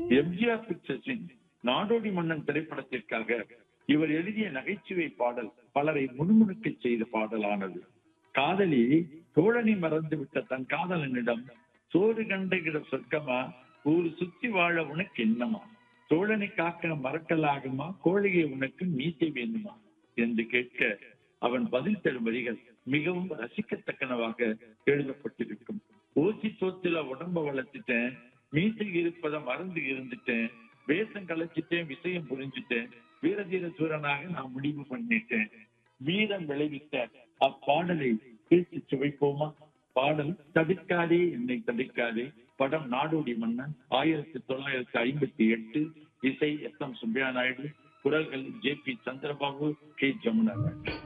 எம்ஜிஆர் பிக்சர்ஸின் நாடோடி மன்னன் திரைப்படத்திற்காக இவர் எழுதிய நகைச்சுவை பாடல் பலரை முணுமுணுக்க செய்த பாடலானது காதலி தோழனை மறந்துவிட்ட தன் காதலனிடம் சோறு கண்டுகிற சொர்க்கமா ஊரு சுத்தி வாழ உனக்கு என்னமா தோழனை காக்க மறக்கலாகுமா கோழிகை உனக்கு மீசை வேண்டுமா என்று கேட்க அவன் பதில் தரும் வரிகள் மிகவும் ரசிக்கத்தக்கனவாக எழுதப்பட்டிருக்கும் ஊசி சோத்துல உடம்ப வளர்த்துட்டேன் மீசை இருப்பதை மறந்து இருந்துட்டேன் வேஷம் கலைச்சிட்டேன் விஷயம் புரிஞ்சுட்டேன் வீரதீர சூரனாக நான் முடிவு பண்ணிட்டேன் வீரம் விளைவித்த அப்பாடலை பேசி சுவைப்போமா பாடல் தடுக்காதே என்னை தடுக்காதே படம் நாடோடி மன்னன் ஆயிரத்தி தொள்ளாயிரத்தி ஐம்பத்தி எட்டு இசை எஸ் எம் சுப்பையா நாயுடு குரல்கள் J P Chandrababu K Jamuna